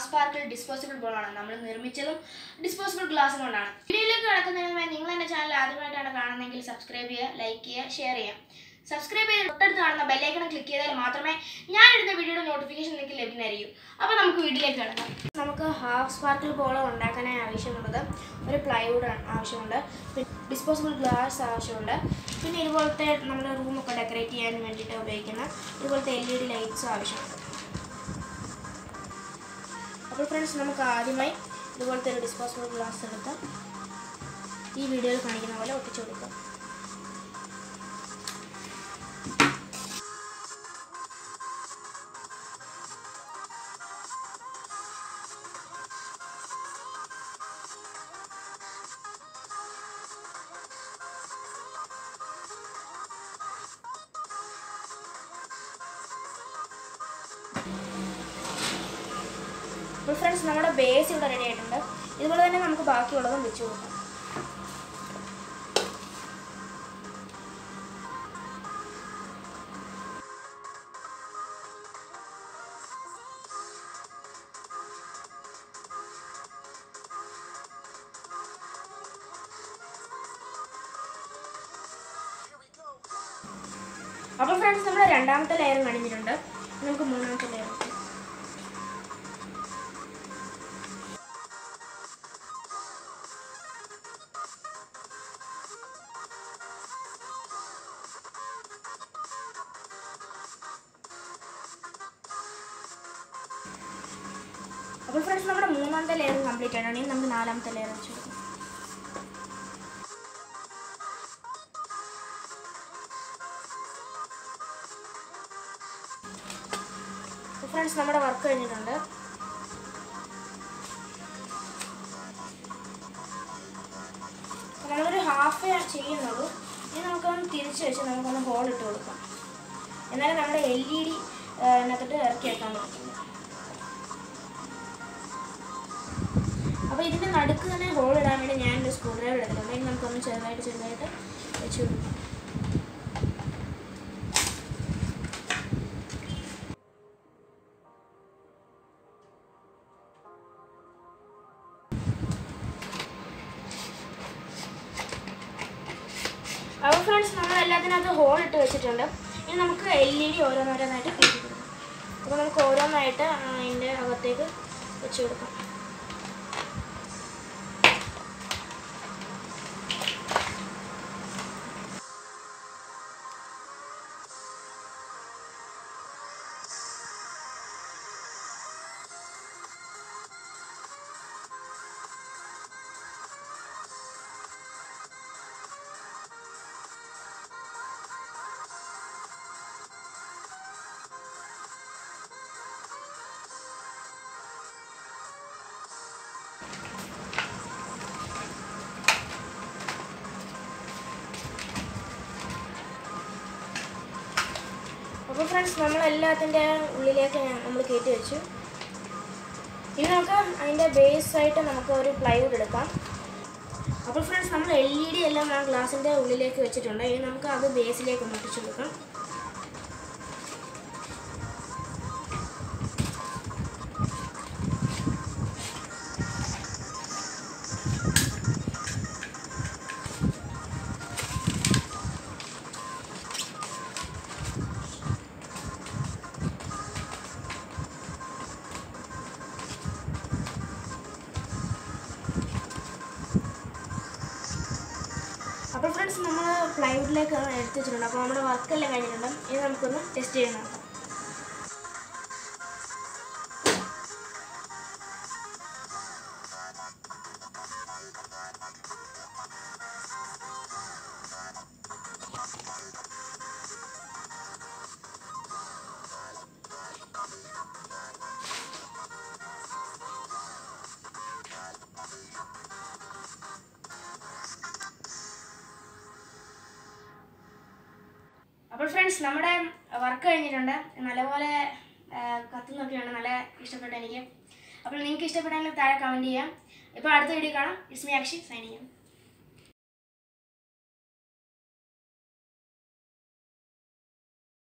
sparkle disposable ബോളാണ് നമ്മൾ നിർമ്മിച്ചതും disposable glass കൊണ്ടാണ് വീഡിയോയിലേക്ക് കിടക്കുന്നതിന് മുമ്പ് നിങ്ങൾ എൻ്റെ ചാനൽ ആദ്യമായിട്ടാണ് കാണുന്നതെങ്കിൽ സബ്സ്ക്രൈബ് ചെയ്യുക ലൈക്ക് ചെയ്യുക ഷെയർ ചെയ്യുക സബ്സ്ക്രൈബ് ചെയ്ത് തൊട്ടടുത്ത് കാണുന്ന ബെല്ലൈക്കണം ക്ലിക്ക് ചെയ്താൽ മാത്രമേ ഞാൻ ഇടുന്ന വീഡിയോയുടെ നോട്ടിഫിക്കേഷൻ നിങ്ങൾക്ക് ലഭ്യമായിരിക്കും അപ്പോൾ നമുക്ക് വീഡിയോയിലേക്ക് കിടക്കാം നമുക്ക് ഹാഫ് സ്പാർക്കിൾ ബോൾ ഉണ്ടാക്കാനായി ആവശ്യമുള്ളത് ഒരു പ്ലൈവുഡ് ആവശ്യമുണ്ട് പിന്നെ ഡിസ്പോസിബിൾ ഗ്ലാസ് ആവശ്യമുണ്ട് പിന്നെ ഇതുപോലത്തെ നമ്മുടെ റൂമൊക്കെ ഡെക്കറേറ്റ് ചെയ്യാൻ വേണ്ടിയിട്ട് ഉപയോഗിക്കുന്ന ഇതുപോലത്തെ എൽ ഇ ഡി ലൈറ്റ്സും ആവശ്യമുണ്ട് അപ്പോൾ ഫ്രണ്ട്സ് നമുക്ക് ആദ്യമായി ഇതുപോലത്തെ ഒരു ഡിസ്പോസിബിൾ ഗ്ലാസ് എടുത്ത് ഈ വീഡിയോയിൽ കാണിക്കുന്ന പോലെ ഒട്ടിച്ചു കൊടുക്കാം അപ്പോൾ ഫ്രണ്ട്സ് നമ്മുടെ ബേസ് ഇവിടെ റെഡി ആയിട്ടുണ്ട് ഇതുപോലെ തന്നെ നമുക്ക് ബാക്കിയുള്ളതും വെച്ച് കൊടുക്കാം അപ്പോൾ ഫ്രണ്ട്സ് നമ്മുടെ രണ്ടാമത്തെ ലെയർ കഴിഞ്ഞിട്ടുണ്ട് ഇനി നമുക്ക് മൂന്നാമത്തെ ലെയർ അപ്പോൾ ഫ്രണ്ട്സ് നമ്മുടെ മൂന്നാമത്തെ ലെയർ കംപ്ലീറ്റ് ആണെങ്കിൽ നമുക്ക് നാലാമത്തെ ലെയർ വെച്ച് കൊടുക്കാം ഫ്രണ്ട്സ് നമ്മുടെ വർക്ക് കഴിഞ്ഞിട്ടുണ്ട് നമ്മളൊരു ഹാഫേ ചെയ്യുന്നുള്ളൂ ഇനി നമുക്കൊന്ന് തിരിച്ച് വെച്ച് നമുക്കൊന്ന് ഹോൾ ഇട്ട് കൊടുക്കാം എന്നാലും നമ്മുടെ എൽ ഇ ഡി അതിനകത്തോട്ട് ഇറക്കി വെക്കാൻ പറ്റുള്ളൂ അപ്പോൾ ഇതിൻ്റെ നടുക്ക് തന്നെ ഹോൾ ഇടാൻ വേണ്ടി ഞാനൊരു സ്ക്രൂ ഡ്രൈവർ എടുത്തിട്ടുണ്ട് ഇനി നമുക്കൊന്ന് ചെറുതായിട്ട് ചെറുതായിട്ട് വെച്ച് കൊടുക്കാം അപ്പോൾ ഫ്രണ്ട്സ് നമ്മൾ എല്ലാത്തിനകത്ത് ഹോൾ ഇട്ട് വെച്ചിട്ടുണ്ട് ഇനി നമുക്ക് എൽ ഇ ഡി ഓരോന്നോരോന്നായിട്ട് കയറ്റി കൊടുക്കാം അപ്പോൾ നമുക്ക് ഓരോന്നായിട്ട് അതിൻ്റെ അകത്തേക്ക് വെച്ച് കൊടുക്കാം അപ്പോൾ ഫ്രണ്ട്സ് നമ്മൾ എല്ലാത്തിൻ്റെ ഉള്ളിലേക്ക് നമ്മൾ കയറ്റി വെച്ചു ഇനി നമുക്ക് അതിൻ്റെ ബേസ് ആയിട്ട് നമുക്ക് ഒരു പ്ലൈവുഡ് എടുക്കാം അപ്പോൾ ഫ്രണ്ട്സ് നമ്മൾ എൽ ഇ ഡി എല്ലാം ആ ഗ്ലാസിൻ്റെ ഉള്ളിലേക്ക് വെച്ചിട്ടുണ്ട് ഇനി നമുക്ക് അത് ബേസിലേക്ക് ഒന്ന് ഒട്ടിച്ചു കൊടുക്കാം അപ്പോൾ ഫ്രണ്ട്സ് നമ്മൾ പ്ലൈവുഡിലേക്ക് എടുത്ത് വെച്ചിട്ടുണ്ട് അപ്പോൾ നമ്മുടെ വർക്കെല്ലാം കഴിഞ്ഞിട്ടുണ്ട് ഇനി നമുക്കൊന്ന് ടെസ്റ്റ് ചെയ്ത് നോക്കാം അപ്പോൾ ഫ്രണ്ട്സ് നമ്മുടെ വർക്ക് കഴിഞ്ഞിട്ടുണ്ട് നല്ലപോലെ ആ, കത്തുന്നൊക്കെയാണ് നല്ല ഇഷ്ടപ്പെട്ടു എനിക്ക് അപ്പോൾ നിങ്ങൾക്ക് ഇഷ്ടപ്പെട്ടെങ്കിൽ താഴെ കമൻറ്റ് ചെയ്യാം ഇപ്പോൾ അടുത്ത വീഡിയോ കാണാം ഇസ്മി അക്ഷി സൈനിങ്